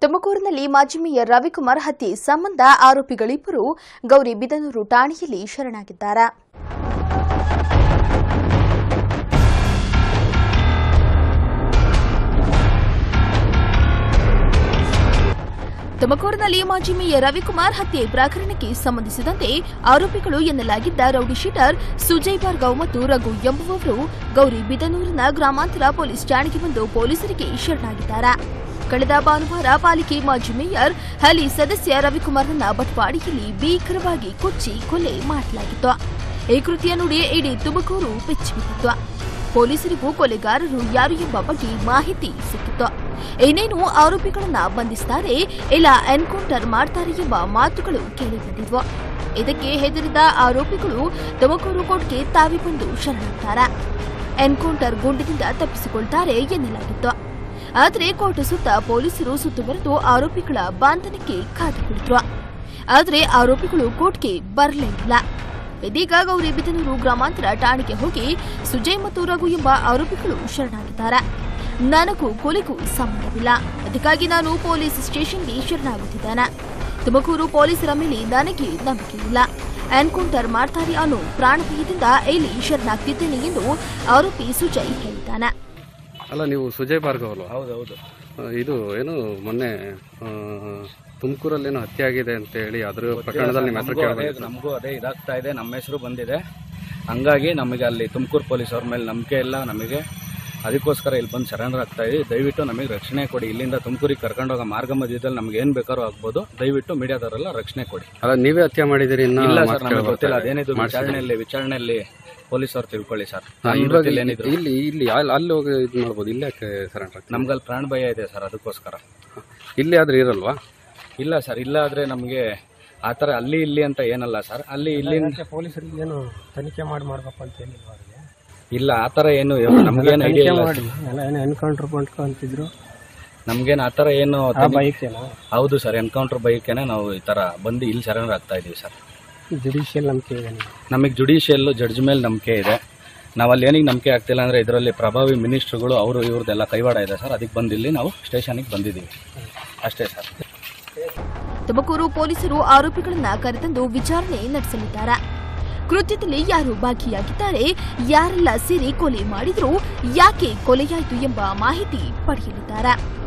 ತುಮಕೂರಿನಲ್ಲಿ ಮಾಜಿ ಮೇಯರ್ ರವಿಕುಮಾರ್ ಹತ್ಯೆ ಸಂಬಂಧ ಆರೋಪಿಗಳಿಬ್ಬರು ಗೌರಿಬಿದನೂರು ಠಾಣೆಯಲ್ಲಿ ಶರಣಾಗಿದ್ದಾರೆ ತುಮಕೂರಿನಲ್ಲಿ ಮಾಜಿ ಮೇಯರ್ ರವಿಕುಮಾರ್ ಹತ್ಯೆ ಪ್ರಕರಣಕ್ಕೆ ಸಂಬಂಧಿಸಿದಂತೆ ಆರೋಪಿಗಳು ಎನ್ನಲಾಗಿದ್ದ ರೌಡಿ ಶೀಟರ್ ಸುಜಯ್ ಭಾರ್ಗವ್ ಮತ್ತು ರಘು ಎಂಬುವವರು ಗೌರಿಬಿದನೂರಿನ ಗ್ರಾಮಾಂತರ ಪೊಲೀಸ್ ಠಾಣೆಗೆ ಬಂದು ಪೊಲೀಸರಿಗೆ ಶರಣಾಗಿದ್ದಾರೆ ಕಳೆದ ಭಾನುವಾರ ಪಾಲಿಕೆ ಮಾಜಿ ಮೇಯರ್ ಹಾಲಿ ಸದಸ್ಯ ರವಿಕುಮಾರ್ನ ಬಟ್ವಾಡಿಯಲ್ಲಿ ಭೀಕರವಾಗಿ ಕೊಚ್ಚಿ ಕೊಲೆ ಮಾಡಲಾಗಿತ್ತು ಈ ಕೃತ್ಯ ನುಡಿ ಇಡೀ ತುಮಕೂರು ಬೆಚ್ಚಿಬಿದ್ದಿತ್ತು ಪೊಲೀಸರಿಗೂ ಕೊಲೆಗಾರರು ಯಾರು ಎಂಬ ಬಗ್ಗೆ ಮಾಹಿತಿ ಸಿಕ್ಕಿತ್ತು ಇನ್ನೇನು ಆರೋಪಿಗಳನ್ನ ಬಂಧಿಸ್ತಾರೆ ಇಲ್ಲ ಎನ್ಕೌಂಟರ್ ಮಾಡ್ತಾರೆ ಎಂಬ ಮಾತುಗಳು ಕೇಳಿಬಂದಿದ್ವು ಇದಕ್ಕೆ ಹೆದರಿದ ಆರೋಪಿಗಳು ತುಮಕೂರು ಕೋರ್ಟ್ಗೆ ತಾವಿ ಬಂದು ಶರಣಾಗ್ತಾರೆ ಎನ್ಕೌಂಟರ್ ಗುಂಡಿನಿಂದ ತಪ್ಪಿಸಿಕೊಳ್ತಾರೆ ಎನ್ನಲಾಗಿತ್ತು ಆದರೆ ಕೋರ್ಟ್ ಸುತ್ತ ಪೊಲೀಸರು ಸುತ್ತುವರೆದು ಆರೋಪಿಗಳ ಬಂಧನಕ್ಕೆ ಕಾದು ಕುಳಿತರು ಆದರೆ ಆರೋಪಿಗಳು ಕೋರ್ಟ್ಗೆ ಬರಲೇ ಇಲ್ಲ ಇದೀಗ ಗೌರಿಬಿದನೂರು ಗ್ರಾಮಾಂತರ ಠಾಣೆಗೆ ಹೋಗಿ ಸುಜಯ್ ಮತ್ತು ರಘು ಎಂಬ ಆರೋಪಿಗಳು ಶರಣಾಗಿದ್ದಾರೆ ನನಗೂ ಕೊಲೆಗೂ ಸಂಬಂಧವಿಲ್ಲ ಅದಕ್ಕಾಗಿ ನಾನು ಪೊಲೀಸ್ ಸ್ಟೇಷನ್ಗೆ ಶರಣಾಗುತ್ತಿದ್ದೇನೆ ತುಮಕೂರು ಪೊಲೀಸರ ಮೇಲೆ ನನಗೆ ನಂಬಿಕೆ ಇಲ್ಲ ಎನ್ಕೌಂಟರ್ ಮಾಡ್ತಾರೆ ಅನ್ನೋ ಪ್ರಾಣಭಯದಿಂದ ಇಲ್ಲಿ ಶರಣಾಗ್ತಿದ್ದೇನೆ ಎಂದು ಆರೋಪಿ ಸುಜಯ್ ಹೇಳಿದ್ದಾನೆ ಅಲ್ಲ ನೀವು ಸುಜಯ್ ಭಾರ್ಗವ್ ಅಲ್ವಾ ಹೌದೌದು ಆ, ಇದು ಏನು ಮೊನ್ನೆ ತುಮಕೂರಲ್ಲಿ ಏನೋ ಹತ್ಯೆ ಆಗಿದೆ ಅಂತ ಹೇಳಿ ಅದ್ರ ಪ್ರಕರಣದಲ್ಲಿ ನಿಮ್ಮ ಹೆಸರು ನಮಗೂ ಅದೇ ಕೇಳಬಾರ್ದು ನಮಗೂ ಅದೇ ಇದಾಗ್ತಾ ಇದೆ ನಮ್ಮ ಹೆಸರು ಬಂದಿದೆ ಹಂಗಾಗಿ ನಮಗೆ ಅಲ್ಲಿ ತುಮಕೂರು ಪೊಲೀಸ್ ಅವ್ರ ಮೇಲೆ ನಂಬಿಕೆ ಇಲ್ಲ ನಮಗೆ ಅದಕ್ಕೋಸ್ಕರ ಇಲ್ಲಿ ಬಂದು ಸರೆಂಡರ್ ಆಗ್ತಾ ಇದೀವಿ ದಯವಿಟ್ಟು ನಮಗೆ ರಕ್ಷಣೆ ಕೊಡಿ ಇಲ್ಲಿಂದ ತುಮಕೂರಿಗೆ ಕರ್ಕೊಂಡೋಗೋ ಮಾರ್ಗ ಮಧ್ಯದಲ್ಲಿ ನಮ್ಗೆ ಏನು ಬೇಕಾದ್ರೂ ಆಗ್ಬೋದು ದಯವಿಟ್ಟು ಮೀಡಿಯಾದವರೆಲ್ಲ ರಕ್ಷಣೆ ಕೊಡಿ ಅಲ್ಲ ನೀವೇ ಹತ್ಯೆ ಮಾಡಿದಿರಿ ಇನ್ನ ಇಲ್ಲ ಮಾತು ಸರ್ ನಮಗೆ ಕೇಳ್ಬರ್ತಾ ಗೊತ್ತಿಲ್ಲ ಇದೆ. ಅದೇನಿದು ಮಾಡ್ಸಿದ್ದೀರಿ. ವಿಚಾರಣೆಯಲ್ಲಿ ವಿಚಾರಣೆಯಲ್ಲಿ ಪೊಲೀಸ್ ಅವ್ರು ತಿಳ್ಕೊಳ್ಳಿ ಸರ್ ಹಾ, ಈ ಇವಾಗ ವೃತ್ತಿಲಿ ಏನಿದ್ರು ಇಲ್ಲಿ ಇಲ್ಲಿ ಅಲ್ಲಿ ಅಲ್ಲಿ ಹೋಗಿ ಇದು ಮಾಡ್ಬೋದು ಇಲ್ಲೇ ಯಾಕೆ ಸರೆಂಡರ್ ಆಗ್ತೀರಿ? ನಮ್ಗಲ್ಲಿ ಪ್ರಾಣ ಭಯ ಇದೆ ಸರ್ ಅದಕ್ಕೋಸ್ಕರ ಇಲ್ಲಿ ಆದ್ರೆ ಇರಲ್ವಾ ಇಲ್ಲ ಸರ್ ಇಲ್ಲ ಆದ್ರೆ ನಮಗೆ ಆ ಥರ ಅಲ್ಲಿ ಇಲ್ಲಿ ಅಂತ ಏನಲ್ಲ ಸರ್ ಅಲ್ಲಿ ಇಲ್ಲಿ ಪೊಲೀಸರಿಗೆ ಏನು ತನಿಖೆ ಮಾಡಿ ಮಾಡ್ಬೇಕು ಅಂತ ಏನಿಲ್ಲ ಅವ್ರಿಗೆ ಇಲ್ಲ ಆ ಥರ ಏನು ನಮ್ಗೇನು ಐಡಿಯಾ ಇಲ್ಲ ಮಾಡಿ ಎಲ್ಲ ಏನು ಎನ್ಕೌಂಟರ್ ಅಂತಿದ್ರು ನಮ್ಗೇನು ಆ ಥರ ಏನು ಆ ತನಿ- ಬೈಕೇನೋ ಹೌದು ಸರ್ ಎನ್ಕೌಂಟರ್ ಬೈಕೇನೆ ನಾವು ಈ ಥರ ಬಂದು ಇಲ್ಲಿ ಸರೆಂಡರ್ ಆಗ್ತಾ ಇದೀವಿ ಸರ್ ಜುಡಿಷಿಯಲ್ ನಂಬಿಕೆ ಇದೆ ನಿಮ್ಗೆ. ನಮಗೆ ಜುಡಿಷಿಯಲ್ ಜಡ್ಜ್ ಮೇಲೆ ನಂಬಿಕೆ ಇದೆ ನಾವು ಅಲ್ಲಿ ಏನಿಗೆ ನಂಬಿಕೆ ಆಗ್ತಿಲ್ಲ ಅಂದರೆ ಇದರಲ್ಲಿ ಪ್ರಭಾವಿ ಮಿನಿಸ್ಟ್ರುಗಳು ಅವರು ಇವ್ರದ್ದೆಲ್ಲ ಕೈವಾಡ ಇದೆ ಸರ್ ಅದಕ್ಕೆ ಬಂದು ಇಲ್ಲಿ ನಾವು ಸ್ಟೇಷನಿಗೆ ಬಂದಿದ್ದೀವಿ ಅಷ್ಟೇ ಸರ್ ತುಮಕೂರು ಪೊಲೀಸರು ಆರೋಪಿಗಳನ್ನ ಕರೆತಂದು ವಿಚಾರಣೆ ನಡೆಸಲಿದ್ದಾರೆ ಕೃತ್ಯದಲ್ಲಿ ಯಾರು ಭಾಗಿಯಾಗಿದ್ದಾರೆ ಯಾರೆಲ್ಲ ಸೇರಿ ಕೊಲೆ ಮಾಡಿದ್ರು ಯಾಕೆ ಕೊಲೆಯಾಯಿತು ಎಂಬ ಮಾಹಿತಿ ಪಡೆಯಲಿದ್ದಾರೆ